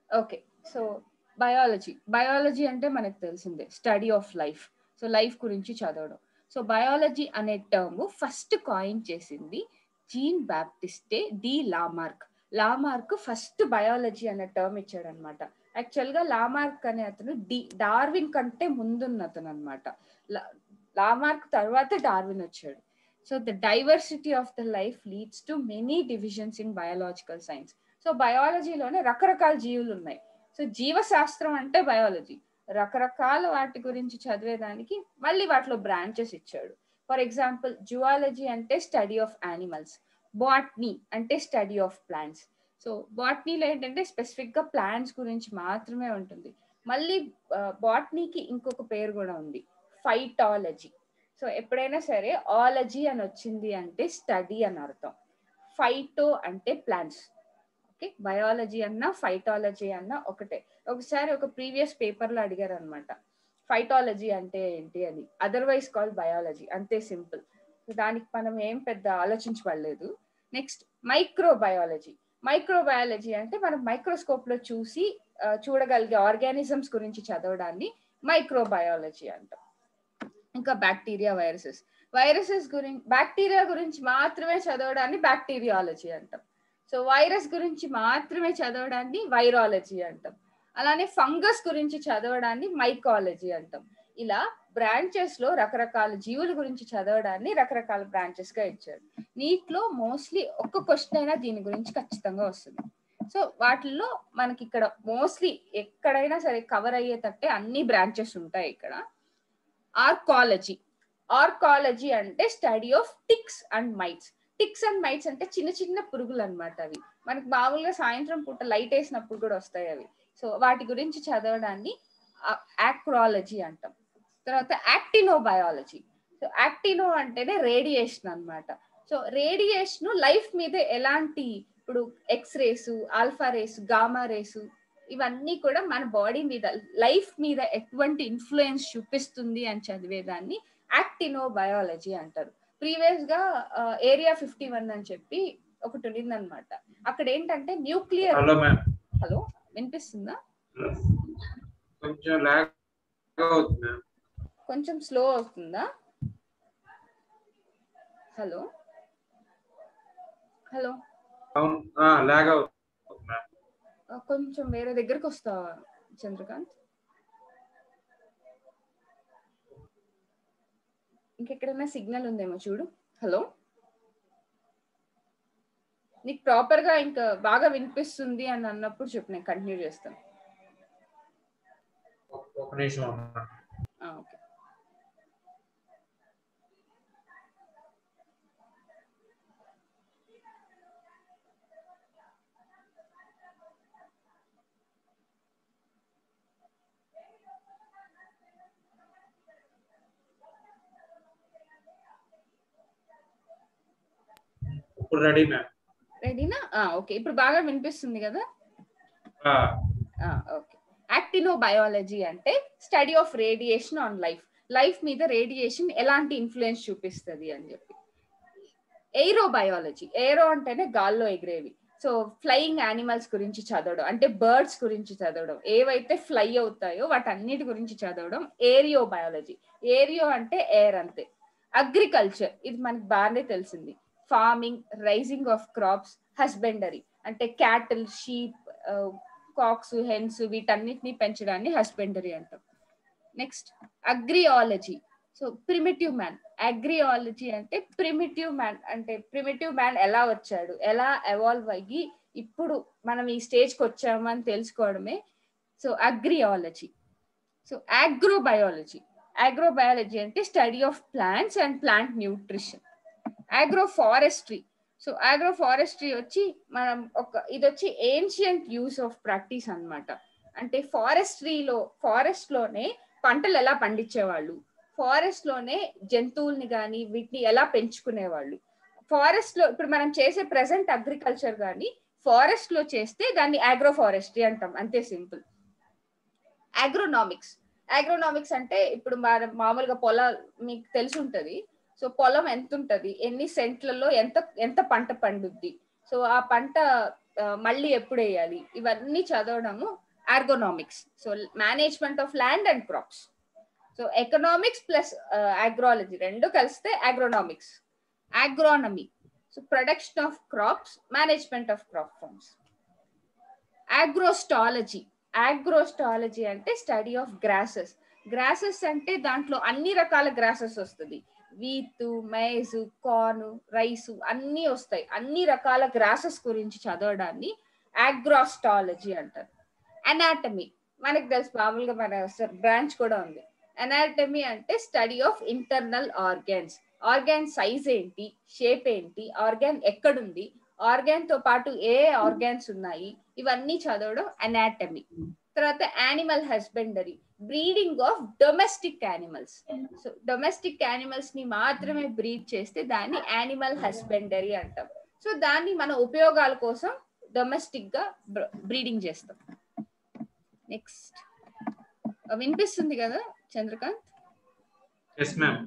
Okay so biology biology అంటే మనకు తెలిసిందే study of life so life గురించి చదవడం సో బయాలజీ అనే టర్మ్ ఫస్ట్ కాయిన్ చేసింది Jean Baptiste de Lamarck Lamarck first biology అనే టర్మ్ ఇచ్చాడు అనమాట యాక్చువల్ గా లామార్క్ అనే అతను డి డార్విన్ కంటే ముందున్న అతను అనమాట లామార్క్ తర్వాత డార్విన్ వచ్చాడు so the diversity of the life leads to many divisions in biological science so బయాలజీలోనే రకరకాల జీవులు ఉన్నాయి సో జీవశాస్త్రం అంటే బయాలజీ రకరకాల వాటి గురించి చదివేదానికి మళ్ళీ వాటిలో బ్రాంచెస్ ఇచ్చాడు ఫర్ ఎగ్జాంపుల్ జువాలజీ అంటే స్టడీ ఆఫ్ యానిమల్స్ బాట్నీ అంటే స్టడీ ఆఫ్ ప్లాంట్స్ సో బాట్నీలో ఏంటంటే స్పెసిఫిక్ గా ప్లాంట్స్ గురించి మాత్రమే ఉంటుంది మళ్ళీ బాట్నీకి ఇంకొక పేరు కూడా ఉంది ఫైటాలజీ సో ఎప్పుడైనా సరే ఆలజీ అని వచ్చింది అంటే స్టడీ అని అర్థం ఫైటో అంటే ప్లాంట్స్ ఓకే బయాలజీ అన్న ఫైటాలజీ అన్న ఒకటే ఒకసారి ఒక ప్రీవియస్ పేపర్ లో అడిగారు అనమాట ఫైటాలజీ అంటే ఏంటి అని అదర్వైజ్ కాల్ బయాలజీ అంతే సింపుల్ దానికి మనం ఏం పెద్ద ఆలోచించబడలేదు నెక్స్ట్ మైక్రోబయాలజీ మైక్రోబయాలజీ అంటే మనం మైక్రోస్కోప్ లో చూసి చూడగలిగే ఆర్గానిజమ్స్ గురించి చదవడాన్ని మైక్రోబయాలజీ అంటాం ఇంకా బ్యాక్టీరియా వైరసెస్ వైరసెస్ గురించి బ్యాక్టీరియా గురించి మాత్రమే చదవడాన్ని బ్యాక్టీరియాలజీ అంటాం సో వైరస్ గురించి మాత్రమే చదవడాన్ని వైరాలజీ అంటాం అలానే ఫంగస్ గురించి చదవడాన్ని మైకాలజీ అంటాం ఇలా బ్రాంచెస్ లో రకరకాల జీవుల గురించి చదవడాన్ని రకరకాల బ్రాంచెస్ గా ఇచ్చారు నీట్లో మోస్ట్లీ ఒక్క క్వశ్చన్ అయినా దీని గురించి ఖచ్చితంగా వస్తుంది సో వాటిల్లో మనకి ఇక్కడ మోస్ట్లీ ఎక్కడైనా సరే కవర్ అయ్యేటట్టే అన్ని బ్రాంచెస్ ఉంటాయి ఇక్కడ ఆర్కాలజీ ఆర్కాలజీ అంటే study of ticks and mites ticks and mites అంటే చిన్న చిన్న పురుగులు అనమాట అవి మనకి మామూలుగా సాయంత్రం పూట లైట్ వేసినప్పుడు కూడా వస్తాయి అవి సో వాటి గురించి చదవడాన్ని ఆక్రాలజీ అంటాం తర్వాత యాక్టినోబయాలజీ సో యాక్టినో అంటేనే రేడియేషన్ అనమాట సో రేడియేషన్ లైఫ్ మీద ఎలాంటి ఇప్పుడు X rays alpha rays gamma rays ఇవన్నీ కూడా మన బాడీ మీద లైఫ్ మీద ఎటువంటి ఇన్ఫ్లుయెన్స్ చూపిస్తుంది అని చదివేదాన్ని యాక్టినో బయాలజీ అంటారు ప్రీవియస్ గా ఏరియా ఫిఫ్టీ వన్ అని చెప్పి ఒకటి ఉండింది అనమాట అక్కడ ఏంటంటే న్యూక్లియర్ హలో మ్యామ్ హలో వినిపిస్తుందా కొంచెం లాగ్ అవుతుంది మ్యామ్ కొంచెం స్లో అవుతుందా హలో హలో అవును లాగ్ అవుతుంది మ్యామ్ కొంచెం వేరే దగ్గరకు వస్తావా చంద్రకాంత్ ఇంకెక్కడైనా సిగ్నల్ ఉందేమో చూడు హలో నీకు ప్రాపర్ గా ఇంకా బాగా వినిపిస్తుంది అని అన్నప్పుడు చెప్పు నేను కంటిన్యూ చేస్తాను ఒక నిమిషం అమ్మా. ఆ, ఓకే ఇప్పుడు రెడీ మ్యామ్ రెడీనా ఓకే ఇప్పుడు బాగా వినిపిస్తుంది కదా ఓకే యాక్టినో బయాలజీ అంటే study of radiation on life life మీద రేడియేషన్ ఎలాంటి ఇన్ఫ్లుయెన్స్ చూపిస్తుంది అని చెప్పి ఎయిరో బయాలజీ ఎయిరో అంటేనే గాల్లో ఎగిరేవి సో ఫ్లయింగ్ యానిమల్స్ గురించి చదవడం అంటే బర్డ్స్ గురించి చదవడం ఏవైతే ఫ్లై అవుతాయో వాటన్నిటి గురించి చదవడం ఏరియో బయాలజీ ఏరియో అంటే ఎయిర్ అంతే అగ్రికల్చర్ ఇది మనకు బాగానే తెలిసింది farming raising of crops husbandry అంటే క్యాటిల్ షీప్ కాక్స్ హెన్స్ వీటన్నిటిని పెంచడాన్ని హస్బెండరీ అంటాం next agriology so primitive man agriology అంటే ప్రిమిటివ్ మ్యాన్ అంటే ప్రిమిటివ్ మ్యాన్ ఎలా వచ్చాడు ఎలా ఎవాల్వ్ అయ్యి ఇప్పుడు మనం ఈ స్టేజ్కి వచ్చామని తెలుసుకోవడమే సో అగ్రియాలజీ సో ఆగ్రోబయాలజీ ఆగ్రోబయాలజీ అంటే study of plants and plant nutrition agro forestry so agro forestry వచ్చి మనం ఒక ఇది వచ్చి ఏన్షియంట్ యూస్ ఆఫ్ ప్రాక్టీస్ అన్నమాట అంటే ఫారెస్ట్రీలో ఫారెస్ట్ లోనే పంటలు ఎలా పండించేవాళ్ళు ఫారెస్ట్ లోనే జంతువుల్ని కానీ వీటిని ఎలా పెంచుకునేవాళ్ళు ఫారెస్ట్ లో ఇప్పుడు మనం చేసే ప్రెసెంట్ అగ్రికల్చర్ కానీ ఫారెస్ట్ లో చేస్తే దాన్ని ఆగ్రో ఫారెస్ట్రీ అంటాం అంతే సింపుల్ అగ్రోనామిక్స్ అగ్రోనామిక్స్ అంటే ఇప్పుడు మన మామూలుగా పొలాలు మీకు తెలిసి ఉంటది సో పొలం ఎంత ఉంటది ఎన్ని సెంట్లలో ఎంత ఎంత పంట పండుద్ది సో ఆ పంట మళ్ళీ ఎప్పుడు వేయాలి ఇవన్నీ చదవడము agronomics so management of land and crops so economics plus agrology రెండు కలిస్తే agronomics agronomy so production of crops management of crop farms agrostology agrostology అంటే స్టడీ ఆఫ్ గ్రాసెస్ గ్రాసెస్ అంటే దాంట్లో అన్ని రకాల గ్రాసెస్ వస్తుంది వీతు మైజ్ కార్న్ రైస్ అన్ని వస్తాయి అన్ని రకాల గ్రాసెస్ గురించి చదవడాన్ని ఆగ్రాస్టాలజీ అంటారు అనాటమీ మనకు తెలుసు మామూలుగా మన బ్రాంచ్ కూడా ఉంది అనాటమీ అంటే study of internal organs organ size ఏంటి షేప్ ఏంటి ఆర్గాన్ ఎక్కడుంది ఆర్గాన్ తో పాటు ఏ ఆర్గాన్స్ ఉన్నాయి ఇవన్నీ చదవడం అనాటమీ తర్వాత animal husbandry breeding of domestic animals so domestic animals ని మాత్రమే బ్రీడ్ చేస్తే దాన్ని యానిమల్ హస్బెండరీ అంటాం సో దాన్ని మన ఉపయోగాల కోసం డొమెస్టిక్ గా బ్రీడింగ్ చేస్తాం నెక్స్ట్ వినిపిస్తుంది కదా Chandrakant yes ma'am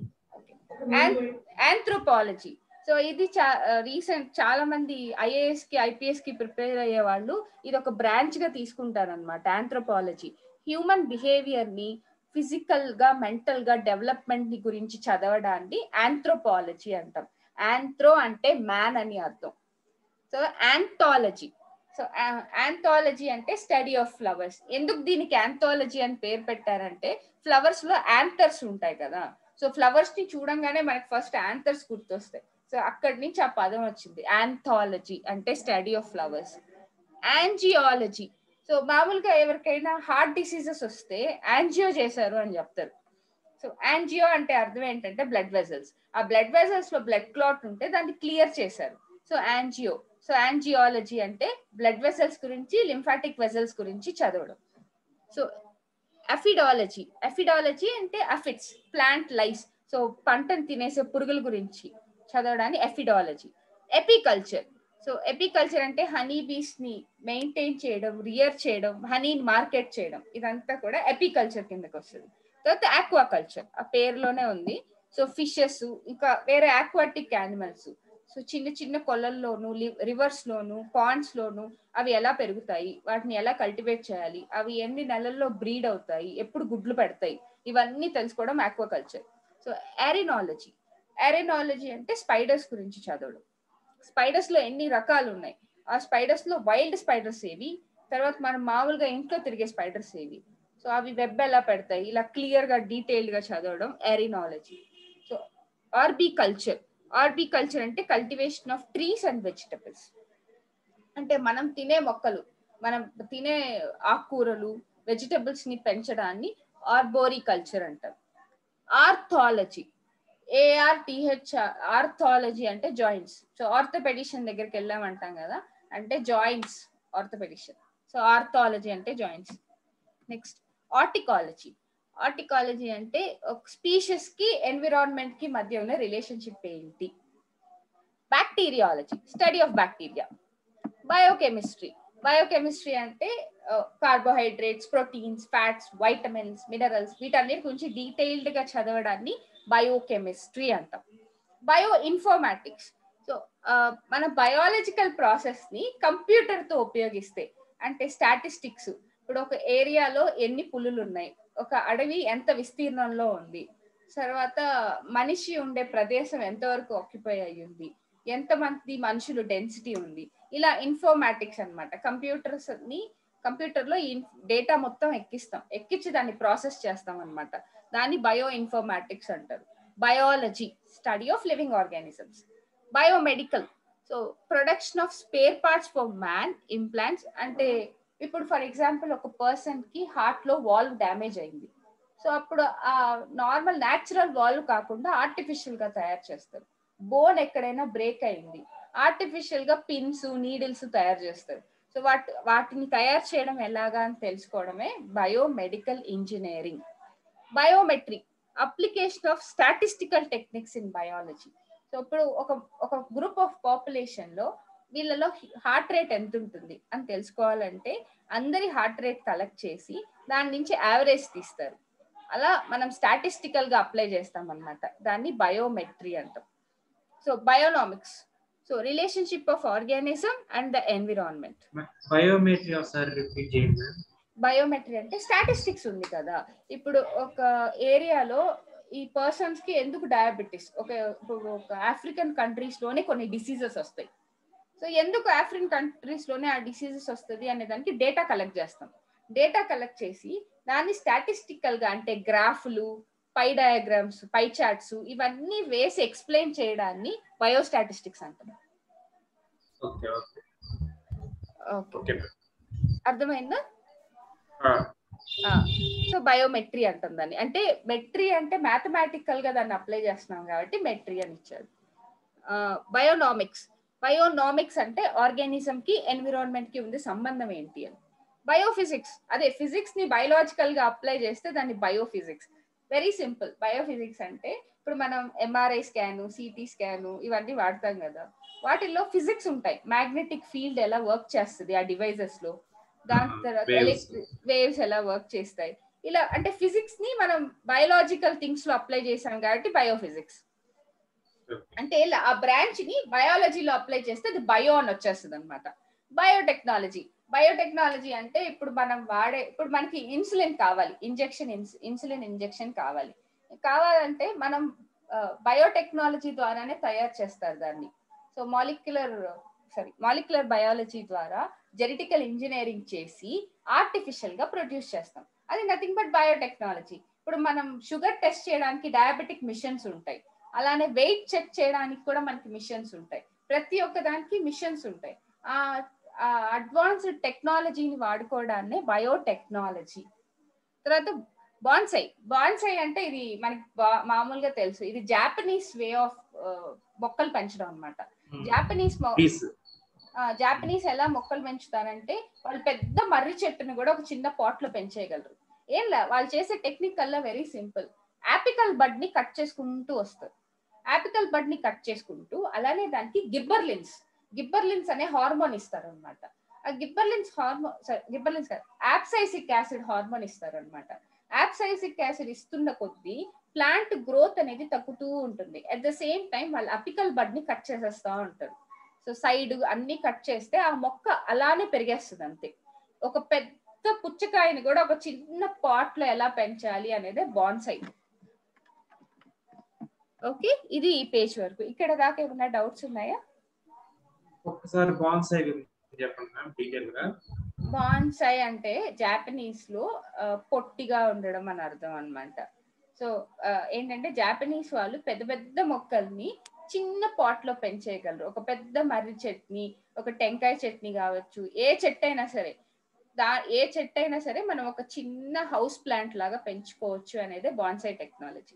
anthropology so ఇది చా రీసెంట్ చాలా మంది ఐఏఎస్ కి ఐపీఎస్ కి ప్రిపేర్ అయ్యే వాళ్ళు ఇది ఒక బ్రాంచ్ గా తీసుకుంటారు అనమాట ఆంథ్రోపాలజీ హ్యూమన్ బిహేవియర్ ని ఫిజికల్ గా మెంటల్ గా డెవలప్మెంట్ ని గురించి చదవడాన్ని ఆంథ్రోపాలజీ అంటాం ఆంథ్రో అంటే మ్యాన్ అని అర్థం సో ఆంథాలజీ సో ఆంథాలజీ అంటే స్టడీ ఆఫ్ ఫ్లవర్స్ ఎందుకు దీనికి ఆంథాలజీ అని పేరు పెట్టారంటే ఫ్లవర్స్ లో యాంథర్స్ ఉంటాయి కదా సో ఫ్లవర్స్ ని చూడంగానే మనకి ఫస్ట్ ఆన్సర్స్ గుర్తొస్తాయి సో అక్కడి నుంచి ఆ పదం వచ్చింది ఆంథాలజీ అంటే study of flowers angiology so మామూలుగా ఎవరికైనా హార్ట్ డిసీజెస్ వస్తే యాంజియో చేశారు అని చెప్తారు సో యాంజియో అంటే అర్థం ఏంటంటే బ్లడ్ వెజల్స్ ఆ బ్లడ్ వెజల్స్ లో బ్లడ్ క్లాట్ ఉంటే దాన్ని క్లియర్ చేశారు సో యాంజియో సో యాంజియాలజీ అంటే బ్లడ్ వెసల్స్ గురించి లింఫాటిక్ వెసల్స్ గురించి చదవడం సో అఫిడాలజీ అఫిడాలజీ అంటే అఫిడ్స్ ప్లాంట్ లైస్ సో పంటను తినేసే పురుగుల గురించి చదవడాన్ని ఎఫిడాలజీ ఎపికల్చర్ సో ఎపికల్చర్ అంటే హనీ బీస్ ని మెయింటైన్ చేయడం రియర్ చేయడం హనీని మార్కెట్ చేయడం ఇదంతా కూడా ఎపికల్చర్ కిందకి వస్తుంది తర్వాత ఆక్వాకల్చర్ ఆ పేరులోనే ఉంది సో ఫిషెస్ ఇంకా వేరే ఆక్వాటిక్ యానిమల్స్ సో చిన్న చిన్న కొలల్లోను రివర్స్ లోను పాండ్స్ లోను అవి ఎలా పెరుగుతాయి వాటిని ఎలా కల్టివేట్ చేయాలి అవి ఎన్ని నెలల్లో బ్రీడ్ అవుతాయి ఎప్పుడు గుడ్లు పెడతాయి ఇవన్నీ తెలుసుకోవడం ఆక్వాకల్చర్ సో ఎరినాలజీ ఎరినాలజీ అంటే స్పైడర్స్ గురించి చదవడం స్పైడర్స్ లో ఎన్ని రకాలు ఉన్నాయి ఆ స్పైడర్స్ లో వైల్డ్ స్పైడర్స్ ఏవి తర్వాత మనం మామూలుగా ఇంట్లో తిరిగే స్పైడర్స్ ఏవి సో అవి వెబ్ ఎలా పెడతాయి ఇలా క్లియర్ గా డీటెయిల్డ్ గా చదవడం araneology so arboriculture arboriculture అంటే cultivation of trees and vegetables అంటే మనం తినే మొక్కలు మనం తినే ఆకుకూరలు వెజిటబుల్స్ ని పెంచడాన్ని ఆర్బోరీ కల్చర్ అంటారు ఆర్థాలజీ ఏఆర్టిహెచ్ ఆర్థాలజీ అంటే జాయింట్స్ సో ఆర్థోపెడిషన్ దగ్గరికి వెళ్ళామంటాం కదా అంటే జాయింట్స్ ఆర్థోపెడిషన్ సో ఆర్థాలజీ అంటే జాయింట్స్ నెక్స్ట్ ఆర్టికాలజీ ఆర్టికాలజీ అంటే ఒక స్పీషియస్ కి ఎన్విరాన్మెంట్ కి మధ్య ఉన్న రిలేషన్షిప్ ఏంటి bacteriology study of bacteria biochemistry biochemistry అంటే carbohydrates proteins fats vitamins minerals వీటన్నిటి గురించి డీటెయిల్డ్ గా చదవడాన్ని బయోకెమిస్ట్రీ అంటాం బయో ఇన్ఫర్మాటిక్స్ సో మన బయాలజికల్ ప్రాసెస్ ని కంప్యూటర్ తో ఉపయోగిస్తే అంటే స్టాటిస్టిక్స్ ఇప్పుడు ఒక ఏరియాలో ఎన్ని పులులు ఉన్నాయి ఒక అడవి ఎంత విస్తీర్ణంలో ఉంది తర్వాత మనిషి ఉండే ప్రదేశం ఎంతవరకు ఆక్యుపై అయ్యింది ఎంతమంది మనుషులు డెన్సిటీ ఉంది ఇలా ఇన్ఫర్మాటిక్స్ అనమాట కంప్యూటర్స్ ని కంప్యూటర్ లో ఈ డేటా మొత్తం ఎక్కిస్తాం ఎక్కించి దాన్ని ప్రాసెస్ చేస్తాం అనమాట దాన్ని బయో ఇన్ఫర్మాటిక్స్ అంటారు biology study of living organisms biomedical so production of spare parts for man implants అంటే ఇప్పుడు ఫర్ ఎగ్జాంపుల్ ఒక పర్సన్ కి హార్ట్ లో వాల్వ్ డ్యామేజ్ అయింది సో అప్పుడు ఆ నార్మల్ న్యాచురల్ వాల్వ్ కాకుండా ఆర్టిఫిషియల్ గా తయారు చేస్తారు బోన్ ఎక్కడైనా బ్రేక్ అయింది ఆర్టిఫిషియల్ గా పిన్స్ నీడిల్స్ తయారు చేస్తారు సో వాటి వాటిని తయారు చేయడం ఎలాగా అని తెలుసుకోవడమే biomedical engineering biometry application of statistical techniques in biology so ఇప్పుడు ఒక ఒక గ్రూప్ ఆఫ్ పాపులేషన్ లో వీళ్ళలో హార్ట్ రేట్ ఎంత ఉంటుంది అని తెలుసుకోవాలంటే అందరి హార్ట్ రేట్ కలెక్ట్ చేసి దాని నుంచి యావరేజ్ తీస్తారు అలా మనం స్టాటిస్టికల్ గా అప్లై చేస్తాం అనమాట దాన్ని బయోమెట్రీ అంటాం so bionomics so relationship of organism and the environment biometry ఒకసారి రిపీట్ చేయండి మ్యామ్ బయోమెట్రీ అంటే స్టాటిస్టిక్స్ ఉంది కదా ఇప్పుడు ఒక ఏరియాలో ఈ పర్సన్స్ కి ఎందుకు డయాబెటీస్ ఒక ఇప్పుడు ఒక ఆఫ్రికన్ కంట్రీస్ లోనే కొన్ని డిసీజెస్ వస్తాయి సో ఎందుకు ఆఫ్రికన్ కంట్రీస్ లోనే ఆ డిసీజెస్ వస్తుంది అనే దానికి డేటా కలెక్ట్ చేస్తాం డేటా కలెక్ట్ చేసి దాన్ని స్టాటిస్టికల్ గా అంటే గ్రాఫ్లు పై డయాగ్రామ్స్ పై చార్ట్స్ ఇవన్నీ వేసి ఎక్స్ప్లెయిన్ చేయడాన్ని బయోస్టాటిస్టిక్స్ అంటారు okay okay okay okay ma'am అర్థమైందా సో బయోమెట్రీ అంటాం దాన్ని అంటే మెట్రీ అంటే మ్యాథమెటికల్ గా దాన్ని అప్లై చేస్తున్నాం కాబట్టి మెట్రీ అని ఇచ్చాడు బయోనామిక్స్ బయోనామిక్స్ అంటే ఆర్గానిజం కి ఎన్విరాన్మెంట్ కి ఉంది సంబంధం ఏంటి అని బయోఫిజిక్స్ అదే ఫిజిక్స్ ని బయోలాజికల్ గా అప్లై చేస్తే దాన్ని బయోఫిజిక్స్ వెరీ సింపుల్ బయోఫిజిక్స్ అంటే ఇప్పుడు మనం ఎంఆర్ఐ స్కాను సిటీ స్కాను ఇవన్నీ వాడతాం కదా వాటిల్లో ఫిజిక్స్ ఉంటాయి మ్యాగ్నెటిక్ ఫీల్డ్ ఎలా వర్క్ చేస్తుంది ఆ డివైజెస్ లో దాని Ah, తర్వాత waves. ఎలక్ట్రిక్ వేవ్స్ ఎలా వర్క్ చేస్తాయి ఇలా అంటే ఫిజిక్స్ ని మనం బయోలాజికల్ థింగ్స్ లో అప్లై చేసాం కాబట్టి బయోఫిజిక్స్ అంటే ఇలా ఆ బ్రాంచ్ ని బయాలజీలో అప్లై చేస్తే అది బయో అని వచ్చేస్తుంది అనమాట బయోటెక్నాలజీ బయోటెక్నాలజీ అంటే ఇప్పుడు మనం వాడే ఇప్పుడు మనకి ఇన్సులిన్ కావాలి ఇంజెక్షన్ ఇన్సులిన్ ఇంజెక్షన్ కావాలి కావాలంటే మనం బయోటెక్నాలజీ ద్వారానే తయారు చేస్తారు దాన్ని so molecular sorry molecular biology ద్వారా జెనెటికల్ ఇంజనీరింగ్ చేసి ఆర్టిఫిషియల్ గా ప్రొడ్యూస్ చేస్తాం అది నథింగ్ బట్ బయోటెక్నాలజీ ఇప్పుడు మనం షుగర్ టెస్ట్ చేయడానికి డయాబెటిక్ మిషన్స్ ఉంటాయి అలానే వెయిట్ చెక్ చేయడానికి కూడా మనకి మిషన్స్ ఉంటాయి ప్రతి ఒక్క దానికి మిషన్స్ ఉంటాయి ఆ అడ్వాన్స్డ్ టెక్నాలజీని వాడుకోవడాన్ని బయోటెక్నాలజీ తర్వాత బాన్సై బాన్సై అంటే ఇది మనకి బా- మామూలుగా తెలుసు ఇది జాపనీస్ వే ఆఫ్ మొక్కలు పెంచడం అన్నమాట జాపనీస్ మొ- ప్లీజ్ ఆ, జాపనీస్ ఎలా మొక్కలు పెంచుతారంటే వాళ్ళు పెద్ద మర్రి చెట్టును కూడా ఒక చిన్న పాట్ లో పెంచేయగలరు ఏం లే వాళ్ళు చేసే టెక్నిక్ కల్లా వెరీ సింపుల్ ఆపికల్ బడ్ ని కట్ చేసుకుంటూ వస్తారు ఆపికల్ బడ్ ని కట్ చేసుకుంటూ అలానే దానికి గిబ్బర్లిన్స్ గిబ్బర్లిన్స్ అనే హార్మోన్ ఇస్తారు అనమాట ఆ గిబ్బర్లిన్స్ హార్మోన్ గిబ్బర్లిన్స్ కాదు యాప్సైసిక్ యాసిడ్ హార్మోన్ ఇస్తారు అనమాట యాప్సైసిక్ యాసిడ్ ఇస్తున్న కొద్దీ ప్లాంట్ గ్రోత్ అనేది తగ్గుతూ ఉంటుంది అట్ ద సేమ్ టైం వాళ్ళు అపికల్ బడ్ ని కట్ చేసేస్తా ఉంటారు సో సైడ్ అన్ని కట్ చేస్తే ఆ మొక్క అలానే పెరిగేస్తుంది అంతే ఒక పెద్ద పుచ్చకాయని కూడా ఒక చిన్న పాట్ లో ఎలా పెంచాలి అనేది బాన్సై ఓకే ఇది ఈ పేజ్ వరకు ఇక్కడ దాకా ఏమైనా డౌట్స్ ఉన్నాయా ఒక్కసారి బాన్సై గురించి చెప్పండి మ్యామ్ డీటెయిల్ గా బాన్సై అంటే జాపనీస్ లో ఆ, పొట్టిగా ఉండడం అని అర్థం అన్నమాట సో ఆ, ఏంటంటే జాపనీస్ వాళ్ళు పెద్ద పెద్ద మొక్కల్ని చిన్న పాట్ లో పెంచేయగలరు ఒక పెద్ద మర్రి చట్నీ ఒక టెంకాయ చట్నీ కావచ్చు ఏ చెట్టు అయినా సరే దా ఏ చెట్టు అయినా సరే మనం ఒక చిన్న హౌస్ ప్లాంట్ లాగా పెంచుకోవచ్చు అనేది బాన్సై టెక్నాలజీ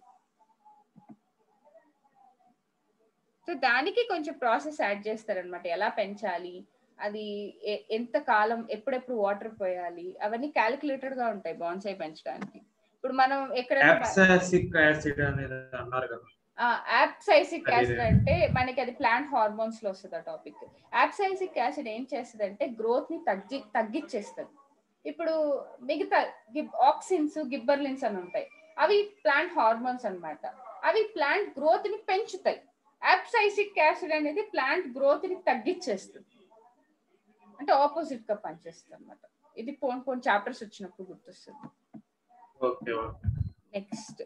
సో దానికి కొంచెం ప్రాసెస్ యాడ్ చేస్తారనమాట ఎలా పెంచాలి అది ఎ- ఎంత కాలం ఎప్పుడెప్పుడు వాటర్ పోయాలి అవన్నీ క్యాలిక్యులేటెడ్ గా ఉంటాయి బాన్సై పెంచడానికి ఇప్పుడు మనం ఎక్కడైనా యాప్సాసిక్ యాసిడ్ అనేది అన్నారు కదా యాప్సైసిక్ అది యాసిడ్ రే- అంటే మనకి అది ప్లాంట్ హార్మోన్స్ లో వస్తుంది ఆ టాపిక్ యాప్సైసిక్ యాసిడ్ ఏం చేస్తుంది అంటే గ్రోత్ ని తగ్గి తగ్గించేస్తుంది ఇప్పుడు మిగతా గిబ్ ఆక్సిన్స్ గిబ్బర్లిన్స్ అని ఉంటాయి అవి ప్లాంట్ హార్మోన్స్ అన్నమాట అవి ప్లాంట్ గ్రోత్ ని పెంచుతాయి యాప్సైసిక్ యాసిడ్ అనేది ప్లాంట్ గ్రోత్ ని తగ్గించేస్తుంది అంటే ఆపోజిట్ గా పనిచేస్తుంది అనమాట ఇది పోన్ పోన్ చాప్టర్స్ వచ్చినప్పుడు గుర్తొస్తుంది okay okay next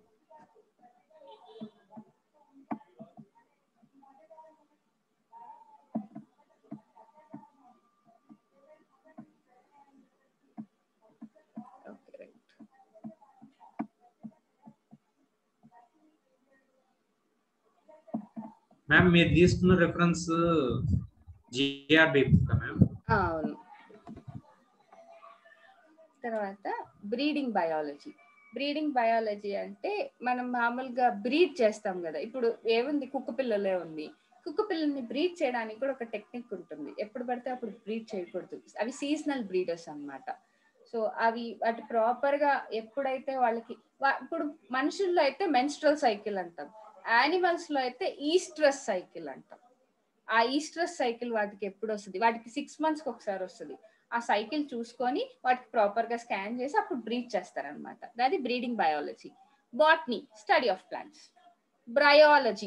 okay right ma'am మీరు తీసుకున్న రిఫరెన్స్ జిఆర్బి బుక్ మ్యామ్ అవును తర్వాత బ్రీడింగ్ బయాలజీ బ్రీడింగ్ బయాలజీ అంటే మనం మామూలుగా బ్రీడ్ చేస్తాం కదా ఇప్పుడు ఏముంది కుక్క పిల్లలే ఉంది కుక్క పిల్లల్ని బ్రీడ్ చేయడానికి కూడా ఒక టెక్నిక్ ఉంటుంది ఎప్పుడు పడితే అప్పుడు బ్రీడ్ చేయకూడదు అవి సీజనల్ బ్రీడర్స్ అన్నమాట సో అవి వాటి ప్రాపర్ గా ఎప్పుడైతే వాళ్ళకి వా- ఇప్పుడు మనుషుల్లో అయితే మెన్స్ట్రల్ సైకిల్ అంటాం యానిమల్స్ లో అయితే ఈస్ట్రస్ సైకిల్ అంటాం ఆ ఈస్ట్రస్ సైకిల్ వాటికి ఎప్పుడు వస్తుంది వాటికి సిక్స్ మంత్స్ కి ఒకసారి వస్తుంది ఆ సైకిల్ చూసుకొని వాటికి ప్రాపర్ గా స్కాన్ చేసి అప్పుడు బ్రీడ్ చేస్తారనమాట అది breeding biology botany study of plants bryology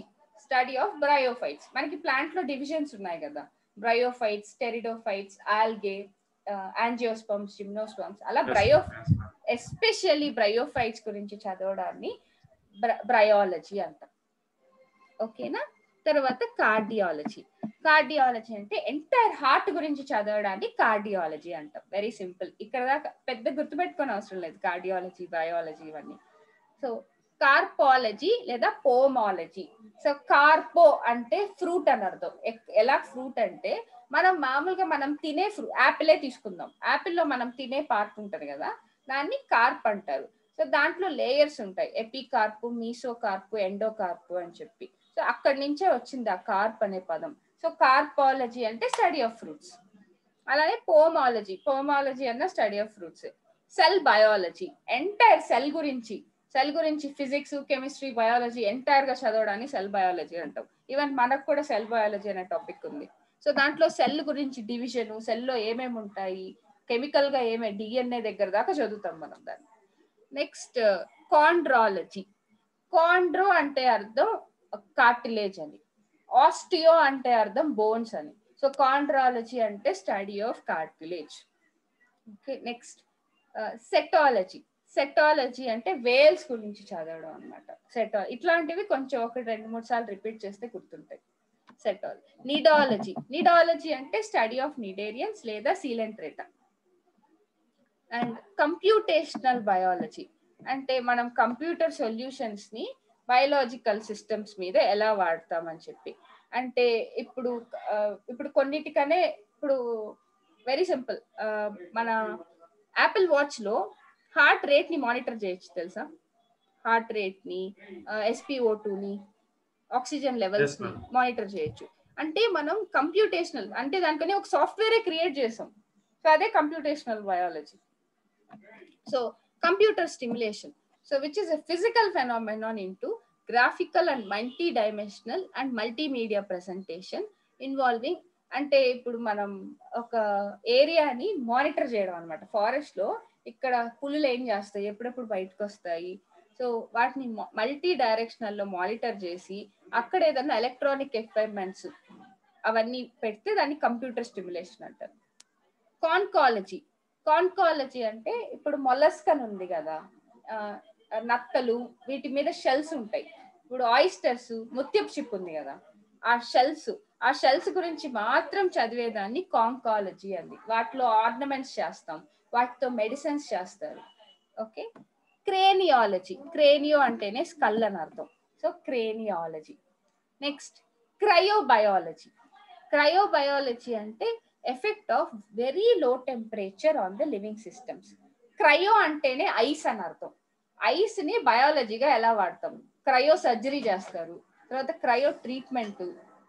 study of bryophytes మనకి ప్లాంట్ లో డివిజన్స్ ఉన్నాయి కదా bryophytes pteridophytes algae angiosperms gymnosperms అలా బ్రయో ఎస్పెషల్లీ బ్రయోఫైట్స్ గురించి చదవడాన్ని బ్రయాలజీ అంటాం ఓకేనా తర్వాత కార్డియాలజీ కార్డియాలజీ అంటే ఎంటైర్ హార్ట్ గురించి చదవడాన్ని కార్డియాలజీ అంటాం వెరీ సింపుల్ ఇక్కడ దాకా పెద్ద గుర్తుపెట్టుకోని అవసరం లేదు కార్డియాలజీ బయాలజీ ఇవన్నీ సో కార్పాలజీ లేదా పోమాలజీ సో కార్పో అంటే ఫ్రూట్ అని అర్థం ఎక్- ఎలా ఫ్రూట్ అంటే మనం మామూలుగా మనం తినే ఫ్రూ యాపిలే తీసుకుందాం యాపిల్లో మనం తినే పార్ట్ ఉంటుంది కదా దాన్ని కార్ప్ అంటారు సో దాంట్లో లేయర్స్ ఉంటాయి epicarp mesocarp endocarp అని చెప్పి సో అక్కడి నుంచే వచ్చింది ఆ కార్ప్ అనే పదం సో కార్పాలజీ అంటే స్టడీ ఆఫ్ ఫ్రూట్స్ అలానే పోమాలజీ పోమాలజీ అన్న study of fruits cell biology entire cell గురించి సెల్ గురించి ఫిజిక్స్ కెమిస్ట్రీ బయాలజీ ఎంటైర్ గా చదవడాన్ని సెల్ బయాలజీ అంటాం ఈవెన్ మనకు కూడా సెల్ బయాలజీ అనే టాపిక్ ఉంది సో దాంట్లో సెల్ గురించి డివిజన్ సెల్లో ఏమేమి ఉంటాయి కెమికల్ గా ఏమే డిఎన్ఏ దగ్గర దాకా చదువుతాం మనం దాన్ని నెక్స్ట్ కాండ్రాలజీ కాండ్రో అంటే అర్థం కార్టిలేజ్ అని ఆస్టియో అంటే అర్థం బోన్స్ అని సో కాండ్రాలజీ అంటే study of cartilage okay next cetology cetology అంటే వేల్స్ గురించి చదవడం అనమాట సెటా ఇట్లాంటివి కొంచెం ఒక రెండు మూడు సార్లు రిపీట్ చేస్తే గుర్తుంటాయి సెటాలజీ నిడాలజీ నిడాలజీ అంటే స్టడీ ఆఫ్ నిడేరియన్స్ లేదా సీలెంట్రేటా అండ్ కంప్యూటేషనల్ బయాలజీ అంటే మనం కంప్యూటర్ సొల్యూషన్స్ ని బయోలాజికల్ సిస్టమ్స్ మీద ఎలా వాడతామని చెప్పి అంటే ఇప్పుడు ఆ, ఇప్పుడు కొన్నిటికనే ఇప్పుడు వెరీ సింపుల్ మన యాపిల్ వాచ్ లో హార్ట్ రేట్ ని మానిటర్ చేయొచ్చు తెలుసా హార్ట్ రేట్ ని ఎస్పిఓ ని ఆక్సిజన్ లెవెల్స్ Yes, ని ma'am. మానిటర్ చేయొచ్చు అంటే మనం కంప్యూటేషనల్ అంటే దానికని ఒక సాఫ్ట్వేరే క్రియేట్ చేసాం సో అదే computational biology so computer stimulation so which is a physical phenomenon into graphical and multi dimensional and multimedia presentation involving అంటే ఇప్పుడు మనం ఒక ఏరియాని మానిటర్ చేయడం అనమాట ఫారెస్ట్ లో ఇక్కడ పులులు ఏం చేస్తాయి ఎప్పుడెప్పుడు బయటకు వస్తాయి సో వాటిని మల్టీ డైరెక్షనల్ లో మానిటర్ చేసి అక్కడ ఏదైనా ఎలక్ట్రానిక్ ఎక్విప్మెంట్స్ అవన్నీ పెడితే దాన్ని కంప్యూటర్ స్టిమ్యులేషన్ అంటారు కాన్కాలజీ కాన్కాలజీ అంటే ఇప్పుడు మొలస్క్ అని ఉంది కదా ఆ, నత్తలు వీటి మీద షెల్స్ ఉంటాయి ఇప్పుడు ఆయిస్టర్స్ ముత్యపు చిప్ ఉంది కదా ఆ షెల్స్ ఆ షెల్స్ గురించి మాత్రం చదివేదాన్ని కాంకాలజీ అంది వాటిలో ఆర్నమెంట్స్ చేస్తాం వాటితో మెడిసిన్స్ చేస్తారు ఓకే క్రేనియాలజీ క్రేనియో అంటేనే స్కల్ అని అర్థం so craniology next cryobiology cryobiology అంటే effect of very low temperature on the living systems cryo అంటేనే ఐస్ అని అర్థం ఐస్ ని బయాలజీగా ఎలా వాడతాం క్రయో సర్జరీ చేస్తారు తర్వాత క్రయో ట్రీట్మెంట్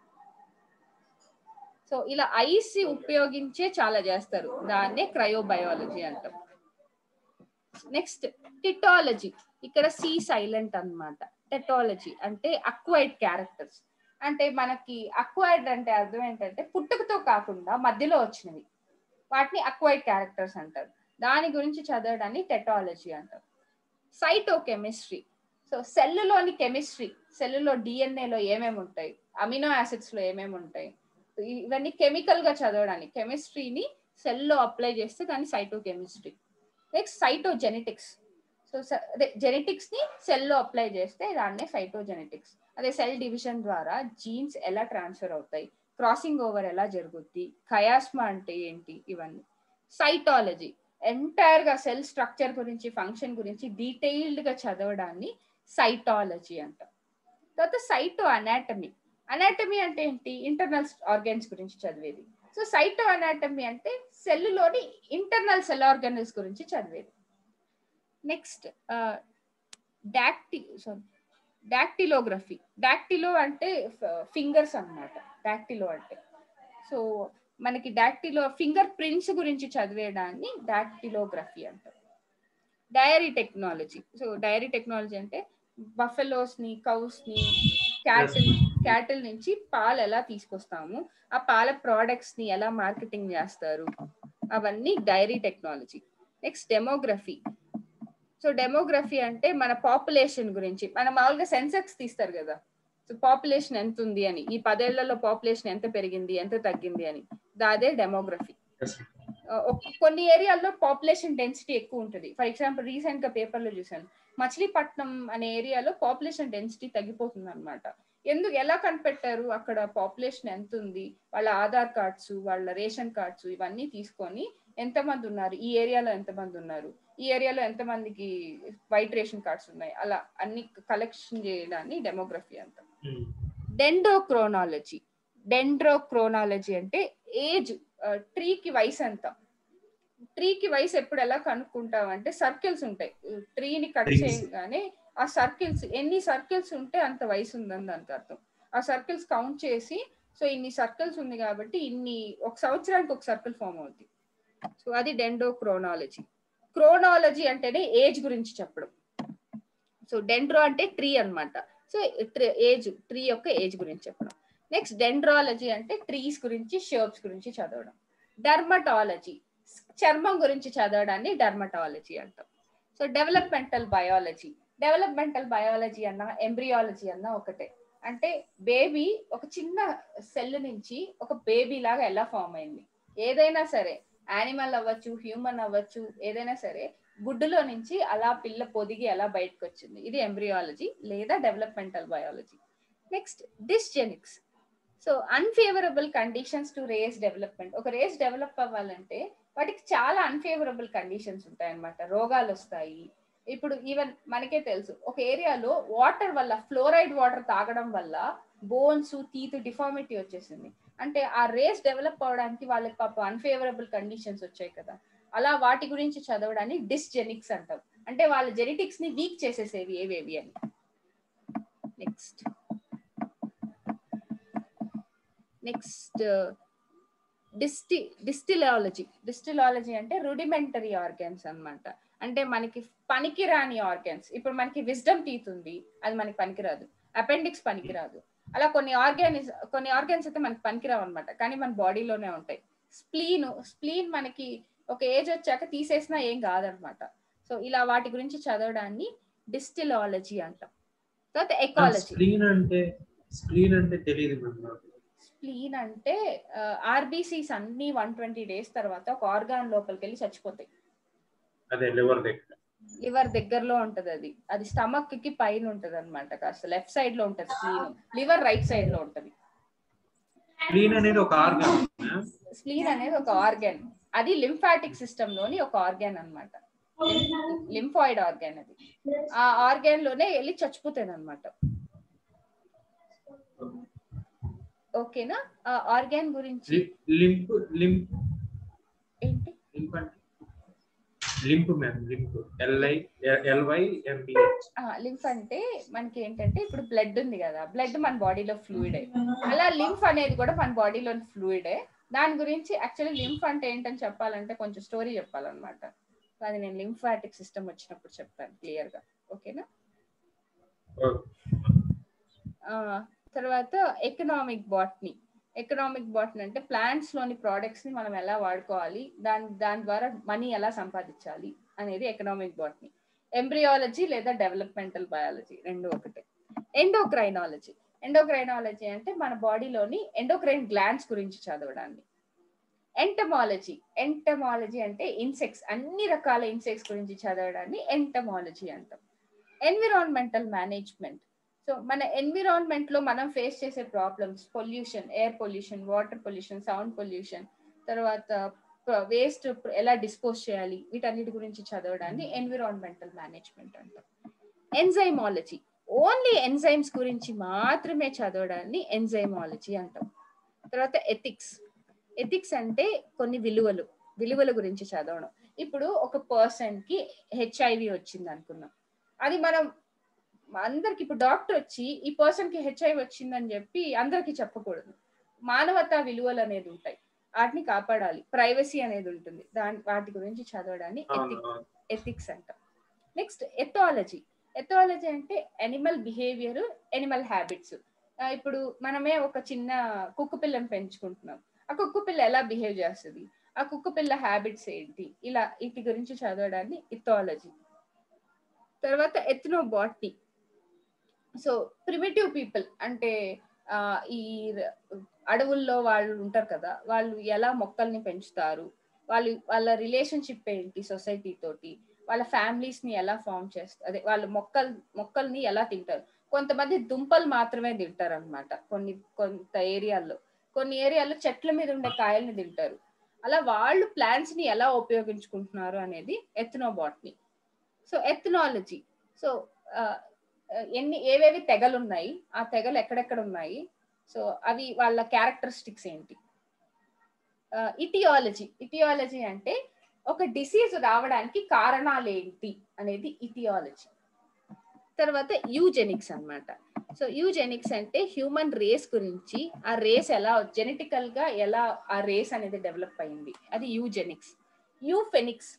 సో ఇలా ఐస్ ఉపయోగించే చాలా చేస్తారు దాన్నే క్రయోబయాలజీ అంటాం నెక్స్ట్ టిటాలజీ ఇక్కడ సి సైలెంట్ అన్నమాట టెటాలజీ అంటే అక్వైర్డ్ క్యారెక్టర్స్ అంటే మనకి అక్వైర్డ్ అంటే అర్థం ఏంటంటే పుట్టుకతో కాకుండా మధ్యలో వచ్చినవి వాటిని అక్వైర్డ్ క్యారెక్టర్స్ అంటారు దాని గురించి చదవడాన్ని టెటాలజీ అంటారు సైటోకెమిస్ట్రీ సో సెల్లులోని కెమిస్ట్రీ సెల్లులో డిఎన్ఏలో ఏమేమి ఉంటాయి అమినో యాసిడ్స్ లో ఏమేమి ఉంటాయి ఇవన్నీ కెమికల్ గా చదవడానికి కెమిస్ట్రీని సెల్లో అప్లై చేస్తే దాన్ని సైటోకెమిస్ట్రీ నెక్స్ట్ సైటోజెనెటిక్స్ సో అదే జెనెటిక్స్ ని సెల్లో అప్లై చేస్తే దాన్నే సైటోజెనెటిక్స్ అదే సెల్ డివిజన్ ద్వారా జీన్స్ ఎలా ట్రాన్స్ఫర్ అవుతాయి క్రాసింగ్ ఓవర్ ఎలా జరుగుద్ది కయాస్మా అంటే ఏంటి ఇవన్నీ సైటాలజీ ఎంటైర్ గా సెల్ స్ట్రక్చర్ గురించి ఫంక్షన్ గురించి డీటెయిల్డ్ గా చదవడాన్ని సైటాలజీ అంటాం తర్వాత సైటో అనాటమీ అనాటమీ అంటే ఏంటి ఇంటర్నల్ ఆర్గన్స్ గురించి చదివేది సో సైటో అనాటమీ అంటే సెల్లులోని ఇంటర్నల్ సెల్ ఆర్గనల్స్ గురించి చదివేది నెక్స్ట్ డాక్టి సారీ డాక్టిలోగ్రఫీ డాక్టిలో అంటే ఫింగర్స్ అన్నమాట డాక్టిలో అంటే సో మనకి డాక్టిలో ఫింగర్ ప్రింట్స్ గురించి చదివేదాన్ని డాక్టిలోగ్రఫీ అంటారు dairy technology so dairy technology అంటే బఫెలోస్ ని కౌస్ ని క్యాటిల్ క్యాటిల్ నుంచి పాలు ఎలా తీసుకొస్తాము ఆ పాల ప్రోడక్ట్స్ ని ఎలా మార్కెటింగ్ చేస్తారు అవన్నీ dairy technology next demography so demography అంటే మన పాపులేషన్ గురించి మన మామూలుగా సెన్సెక్స్ తీస్తారు కదా పాపులేషన్ ఎంత ఉంది అని ఈ పదేళ్లలో పాపులేషన్ ఎంత పెరిగింది ఎంత తగ్గింది అని అదే డెమోగ్రఫీ Yes. కొన్ని ఏరియాల్లో పాపులేషన్ డెన్సిటీ ఎక్కువ ఉంటుంది ఫర్ ఎగ్జాంపుల్ రీసెంట్ గా పేపర్ లో చూసాను మచిలీపట్నం అనే ఏరియాలో పాపులేషన్ డెన్సిటీ తగ్గిపోతుంది అనమాట ఎందుకు ఎలా కనిపెట్టారు అక్కడ పాపులేషన్ ఎంత ఉంది వాళ్ళ ఆధార్ కార్డ్స్ వాళ్ళ రేషన్ కార్డ్స్ ఇవన్నీ తీసుకొని ఎంతమంది ఉన్నారు ఈ ఏరియాలో ఎంతమంది ఉన్నారు ఈ ఏరియాలో ఎంతమందికి వైట్ రేషన్ కార్డ్స్ ఉన్నాయి అలా అన్ని కలెక్షన్ చేయడాన్ని డెమోగ్రఫీ అంటాం Hmm. డెండ్రోక్రోనాలజీ డెండ్రోక్రోనాలజీ అంటే ఏజ్ ట్రీకి వయసు ఎంత ట్రీకి వయసు ఎప్పుడు ఎలా కనుక్కుంటాం అంటే సర్కిల్స్ ఉంటాయి ట్రీని కట్ Trees. చేయగానే ఆ సర్కిల్స్ ఎన్ని సర్కిల్స్ ఉంటే అంత వయసు ఉందని దానికి అర్థం ఆ సర్కిల్స్ కౌంట్ చేసి సో ఇన్ని సర్కిల్స్ ఉంది కాబట్టి ఇన్ని ఒక సంవత్సరానికి ఒక సర్కిల్ ఫామ్ అవుతుంది సో అది డెండ్రోక్రోనాలజీ క్రోనాలజీ అంటేనే ఏజ్ గురించి చెప్పడం సో డెండ్రో అంటే ట్రీ అన్నమాట సో ఏజ్ ట్రీ యొక్క ఏజ్ గురించి చెప్పడం నెక్స్ట్ డెండ్రాలజీ అంటే ట్రీస్ గురించి షర్బ్స్ గురించి చదవడం డర్మటాలజీ చర్మం గురించి చదవడాన్ని డర్మటాలజీ అంటాం so developmental biology developmental biology అన్న ఎంబ్రియాలజీ అన్న ఒకటే అంటే బేబీ ఒక చిన్న సెల్ నుంచి ఒక బేబీ లాగా ఎలా ఫామ్ అయింది ఏదైనా సరే యానిమల్ అవ్వచ్చు హ్యూమన్ అవ్వచ్చు ఏదైనా సరే గుడ్డులో నుంచి అలా పిల్ల పొదిగి ఎలా బయటకు వచ్చింది ఇది ఎంబ్రియాలజీ లేదా developmental biology next dysgenics so unfavourable conditions to race development ఒక రేస్ డెవలప్ అవ్వాలంటే వాటికి చాలా అన్ఫేవరబుల్ కండిషన్స్ ఉంటాయి అన్నమాట రోగాలు వస్తాయి ఇప్పుడు ఈవెన్ మనకే తెలుసు ఒక ఏరియాలో వాటర్ వల్ల ఫ్లోరైడ్ వాటర్ తాగడం వల్ల బోన్స్ తీత్ డిఫార్మిటీ వచ్చేసింది అంటే ఆ రేస్ డెవలప్ అవడానికి వాళ్ళకి పాప అన్ఫేవరబుల్ కండిషన్స్ వచ్చాయి కదా అలా వాటి గురించి చదవడాన్ని డిస్జెనిక్స్ అంటాం అంటే వాళ్ళ జెనెటిక్స్ ని వీక్ చేసేసేవి ఏవేవి అని నెక్స్ట్ నెక్స్ట్ డిస్టి డిస్టిలాలజీ డిస్టిలాలజీ అంటే రుడిమెంటరీ ఆర్గాన్స్ అన్నమాట అంటే మనకి పనికిరాని ఆర్గాన్స్ ఇప్పుడు మనకి విజ్డమ్ టీత్ ఉంది అది మనకి పనికిరాదు అపెండిక్స్ పనికిరాదు అలా కొన్ని ఆర్గానిస్ కొన్ని ఆర్గాన్స్ అయితే మనకి పనికిరావు అనమాట కానీ మన బాడీలోనే ఉంటాయి స్ప్లీన్ స్ప్లీన్ మనకి ఒక ఏజ్ వచ్చాక తీసేసినా ఏం కాదనమాట సో ఇలా వాటి గురించి చదవడాన్ని డిస్టిలాలజీ అంటాం తర్వాత ఎకాలజీ స్క్రీన్ అంటే స్క్రీన్ అంటే తెలియదు మ్యామ్ నాకు స్ప్లీన్ అంటే ఆర్బీసీస్ అన్ని వన్ ట్వంటీ డేస్ తర్వాత ఒక ఆర్గాన్ లోపలికి వెళ్ళి చచ్చిపోతాయి అదే లివర్ దగ్గర లివర్ దగ్గరలో ఉంటది అది అది స్టమక్ కి పైన ఉంటది అనమాట కాస్త లెఫ్ట్ సైడ్ లో ఉంటది స్ప్లీన్ లివర్ రైట్ సైడ్ లో ఉంటది స్క్రీన్ అనేది ఒక ఆర్గన్ స్ప్లీన్ అనేది ఒక ఆర్గాన్ అది లింఫాటిక్ సిస్టమ్ లోని ఒక ఆర్గాన్ అన్నమాట లింఫాయిడ్ ఆర్గాన్ అది ఆ ఆర్గాన్ లోనే వెళ్ళి చచ్చిపోతుంది అనమాట ఓకేనా ఆ ఆర్గాన్ గురించి లింప్ లింప్ ఏంటి లింప్ అంటే lymph ma'am lymph L I L Y M B H lymph అంటే మనకి ఏంటంటే ఇప్పుడు బ్లడ్ ఉంది కదా బ్లడ్ మన బాడీలో ఫ్లూయిడే అలా లింఫ్ అనేది కూడా మన బాడీలో ఫ్లూయిడే దాని గురించి యాక్చువల్లీ లింఫ్ అంటే ఏంటని చెప్పాలంటే కొంచెం స్టోరీ చెప్పాలన్నమాట అది నేను లింఫాటిక్ సిస్టమ్ వచ్చినప్పుడు చెప్తాను క్లియర్ గా ఓకేనా ఆ, తర్వాత ఎకనామిక్ బాట్నీ ఎకనామిక్ బాట్నీ అంటే ప్లాంట్స్ లోని ప్రోడక్ట్స్ ని మనం ఎలా వాడుకోవాలి దాని దాని ద్వారా మనీ ఎలా సంపాదించాలి అనేది ఎకనామిక్ బాట్నీ ఎంబ్రియాలజీ లేదా డెవలప్మెంటల్ బయాలజీ రెండు ఒకటే ఎండోక్రైనాలజీ ఎండోక్రైనాలజీ అంటే మన బాడీలోని ఎండోక్రైన్ గ్లాండ్స్ గురించి చదవడాన్ని ఎంటమాలజీ ఎంటమాలజీ అంటే ఇన్సెక్ట్స్ అన్ని రకాల ఇన్సెక్ట్స్ గురించి చదవడాన్ని ఎంటమాలజీ అంటాం ఎన్విరాన్మెంటల్ మేనేజ్మెంట్ సో మన ఎన్విరాన్మెంట్ లో మనం ఫేస్ చేసే problems pollution air pollution water pollution sound pollution తర్వాత వేస్ట్ ఎలా డిస్పోజ్ చేయాలి వీటన్నిటి గురించి చదవడాన్ని ఎన్విరాన్మెంటల్ మేనేజ్మెంట్ అంటాం ఎంజైమాలజీ ఓన్లీ ఎంజైమ్స్ గురించి మాత్రమే చదవడాన్ని ఎంజైమాలజీ అంటాం తర్వాత ఎథిక్స్ ఎథిక్స్ అంటే కొన్ని విలువలు విలువల గురించి చదవడం ఇప్పుడు ఒక పర్సన్ కి హెచ్ఐవి వచ్చింది అనుకున్నాం అది మనం అందరికి ఇప్పుడు డాక్టర్ వచ్చి ఈ పర్సన్ కి హెచ్ఐవి వచ్చిందని చెప్పి అందరికి చెప్పకూడదు మానవతా విలువలు అనేది ఉంటాయి వాటిని కాపాడాలి ప్రైవసీ అనేది ఉంటుంది దాని వాటి గురించి చదవడాన్ని ఎథిక్స్ ఎథిక్స్ అంటాం నెక్స్ట్ ఎథాలజీ ఎథాలజీ అంటే ఎనిమల్ బిహేవియర్ ఎనిమల్ హ్యాబిట్స్ ఇప్పుడు మనమే ఒక చిన్న కుక్క పిల్లని పెంచుకుంటున్నాం ఆ కుక్క పిల్ల ఎలా బిహేవ్ చేస్తుంది ఆ కుక్క పిల్ల హ్యాబిట్స్ ఏంటి ఇలా వీటి గురించి చదవడాన్ని ఇథాలజీ తర్వాత ఎథ్నోబాట్నీ సో ప్రిమిటివ్ పీపుల్ అంటే ఆ, ఈ ర- అడవుల్లో వాళ్ళు ఉంటారు కదా వాళ్ళు ఎలా మొక్కల్ని పెంచుతారు వాళ్ళు వాళ్ళ రిలేషన్షిప్ ఏంటి సొసైటీ తోటి వాళ్ళ ఫ్యామిలీస్ ని ఎలా ఫామ్ చేస్తారు అదే వాళ్ళు మొక్కల్ మొక్కల్ని ఎలా తింటారు కొంతమంది దుంపలు మాత్రమే తింటారు అనమాట కొన్ని కొంత ఏరియాల్లో కొన్ని ఏరియాల్లో చెట్ల మీద ఉండే కాయల్ని తింటారు అలా వాళ్ళు ప్లాంట్స్ ని ఎలా ఉపయోగించుకుంటున్నారు అనేది ఎథ్నోబాట్ని సో ఎథ్నాలజీ సో ఎన్ని ఏవేవి తెగలు ఉన్నాయి ఆ తెగలు ఎక్కడెక్కడ ఉన్నాయి సో అవి వాళ్ళ క్యారెక్టరిస్టిక్స్ ఏంటి ఇటియాలజీ ఇటియాలజీ అంటే ఒక డిసీజ్ రావడానికి కారణాలు ఏంటి అనేది ఇటియాలజీ తర్వాత యూజెనిక్స్ అన్నమాట సో యూజెనిక్స్ అంటే హ్యూమన్ రేస్ గురించి ఆ రేస్ ఎలా జెనెటికల్ గా ఎలా ఆ రేస్ అనేది డెవలప్ అయింది అది యూజెనిక్స్ యూఫెనిక్స్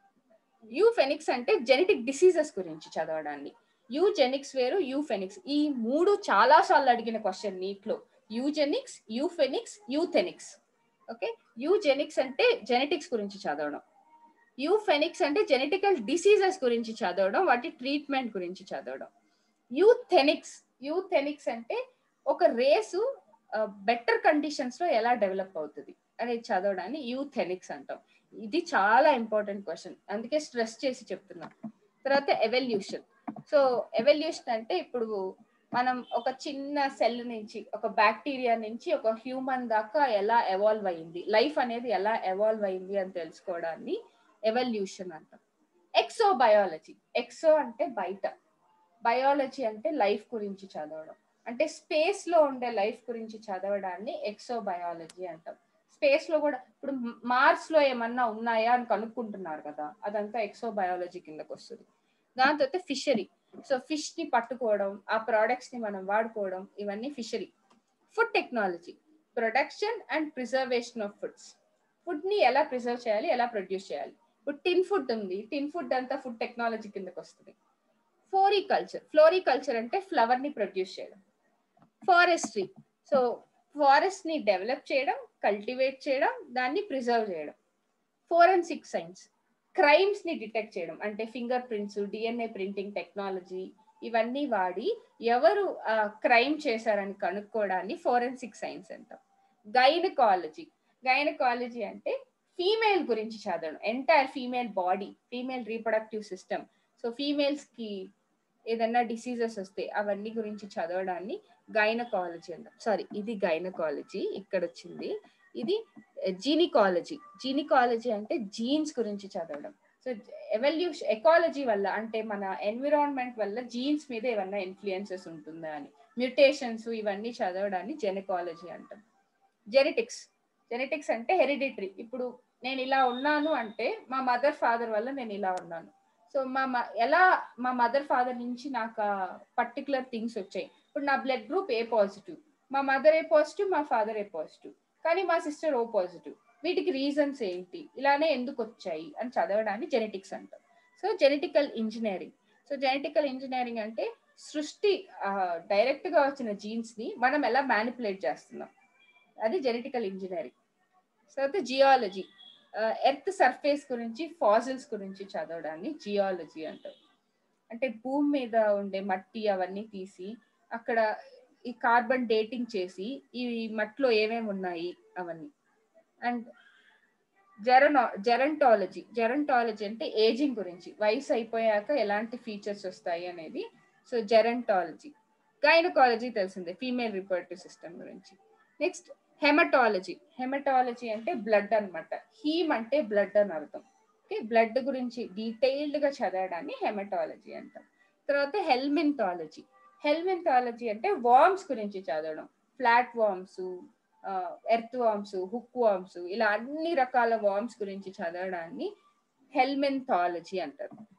యూఫెనిక్స్ అంటే జెనెటిక్ డిసీజెస్ గురించి చదవడాన్ని యూజెనిక్స్ వేరు యూఫెనిక్స్ ఈ మూడు చాలా సార్లు అడిగిన క్వశ్చన్ నీట్లో eugenics euphenics euthenics okay eugenics అంటే జెనెటిక్స్ గురించి చదవడం యూఫెనిక్స్ అంటే జెనెటికల్ డిసీజెస్ గురించి చదవడం వాటి ట్రీట్మెంట్ గురించి చదవడం యూథెనిక్స్ యూథెనిక్స్ అంటే ఒక రేసు బెటర్ కండిషన్స్ లో ఎలా డెవలప్ అవుతుంది అనేది చదవడాన్ని యూథెనిక్స్ అంటాం ఇది చాలా ఇంపార్టెంట్ క్వశ్చన్ అందుకే స్ట్రెస్ చేసి చెప్తున్నా తర్వాత ఎవల్యూషన్ సో ఎవల్యూషన్ అంటే ఇప్పుడు మనం ఒక చిన్న సెల్ నుంచి ఒక బ్యాక్టీరియా నుంచి ఒక హ్యూమన్ దాకా ఎలా ఎవాల్వ్ అయింది లైఫ్ అనేది ఎలా ఎవాల్వ్ అయింది అని తెలుసుకోవడాన్ని ఎవల్యూషన్ అంటాం ఎక్సో బయాలజీ ఎక్సో అంటే బయట బయాలజీ అంటే లైఫ్ గురించి చదవడం అంటే స్పేస్ లో ఉండే లైఫ్ గురించి చదవడాన్ని ఎక్సో బయాలజీ అంటాం స్పేస్ లో కూడా ఇప్పుడు మార్స్ లో ఏమన్నా ఉన్నాయా అని కనుక్కుంటున్నారు కదా అదంతా ఎక్సో బయాలజీ కిందకు వస్తుంది దాని తర్వాత ఫిషరీ సో ఫిష్ ని పట్టుకోవడం ఆ ప్రోడక్ట్స్ ని మనం వాడుకోవడం ఇవన్నీ fishery food technology production and preservation of foods food ని ఎలా ప్రిజర్వ్ చేయాలి ఎలా ప్రొడ్యూస్ చేయాలి ఇప్పుడు టిన్ ఫుడ్ ఉంది టిన్ ఫుడ్ అంతా ఫుడ్ టెక్నాలజీ కిందకి వస్తుంది ఫ్లోరికల్చర్ ఫ్లోరికల్చర్ అంటే ఫ్లవర్ ని ప్రొడ్యూస్ చేయడం ఫారెస్ట్రీ సో ఫారెస్ట్ ని డెవలప్ చేయడం కల్టివేట్ చేయడం దాన్ని ప్రిజర్వ్ చేయడం ఫోరెన్సిక్ సైన్స్ క్రైమ్స్ ని డిటెక్ట్ చేయడం అంటే fingerprints DNA printing technology ఇవన్నీ వాడి ఎవరు క్రైమ్ చేశారని కనుక్కోవడాన్ని ఫోరెన్సిక్ సైన్స్ అంటాం గైనకాలజీ గైనకాలజీ అంటే ఫీమేల్ గురించి చదవడం entire female body female reproductive system so females కి ఏదన్నా డిసీజెస్ వస్తే అవన్నీ గురించి చదవడాన్ని గైనకాలజీ అంటాం సారీ ఇది గైనకాలజీ ఇక్కడ వచ్చింది ఇది జీనికాలజీ జీనికాలజీ అంటే జీన్స్ గురించి చదవడం సో ఎవల్యూషన్ ఎకాలజీ వల్ల అంటే మన ఎన్విరాన్మెంట్ వల్ల జీన్స్ మీద ఏమన్నా ఇన్ఫ్లుయెన్సెస్ ఉంటుందా అని మ్యూటేషన్స్ ఇవన్నీ చదవడాన్ని జెనకాలజీ అంటాం జెనెటిక్స్ జెనెటిక్స్ అంటే హెరిడిటరీ ఇప్పుడు నేను ఇలా ఉన్నాను అంటే మా మదర్ ఫాదర్ వల్ల నేను ఇలా ఉన్నాను సో మా ఎలా మా మదర్ ఫాదర్ నుంచి నాకు పర్టికులర్ థింగ్స్ వచ్చాయి ఇప్పుడు నా బ్లడ్ గ్రూప్ ఏ పాజిటివ్ మా మదర్ ఏ పాజిటివ్ మా ఫాదర్ ఏ పాజిటివ్ కానీ మా సిస్టర్ ఓ పాజిటివ్ వీటికి రీజన్స్ ఏంటి ఇలానే ఎందుకు వచ్చాయి అని చదవడాన్ని జెనెటిక్స్ అంటాం so genetical engineering so genetical engineering అంటే సృష్టి డైరెక్ట్ గా వచ్చిన జీన్స్ ని మనం ఎలా మ్యానిపులేట్ చేస్తున్నాం అది జెనెటికల్ ఇంజనీరింగ్ తర్వాత జియాలజీ ఎర్త్ సర్ఫేస్ గురించి ఫాజిల్స్ గురించి చదవడాన్ని జియాలజీ అంటారు అంటే భూమి మీద ఉండే మట్టి అవన్నీ తీసి అక్కడ ఈ కార్బన్ డేటింగ్ చేసి ఈ మట్టిలో ఏమేమి ఉన్నాయి అవన్నీ అండ్ జెరనో జెరంటాలజీ జెరంటాలజీ అంటే ఏజింగ్ గురించి వయసు అయిపోయాక ఎలాంటి ఫీచర్స్ వస్తాయి అనేది సో జెరంటాలజీ గైనకాలజీ తెలిసిందే ఫీమేల్ రిప్రొడక్టివ్ సిస్టమ్ గురించి నెక్స్ట్ హెమటాలజీ హెమటాలజీ అంటే బ్లడ్ అనమాట హీమ్ అంటే బ్లడ్ అని అర్థం ఓకే బ్లడ్ గురించి డీటెయిల్డ్ గా చదవడాన్ని హెమటాలజీ అంటాం తర్వాత హెల్మింథాలజీ హెల్మింథాలజీ అంటే వార్మ్స్ గురించి చదవడం flatworms earthworms hookworms ఇలా అన్ని రకాల వార్మ్స్ గురించి చదవడాన్ని హెల్మింథాలజీ అంటారు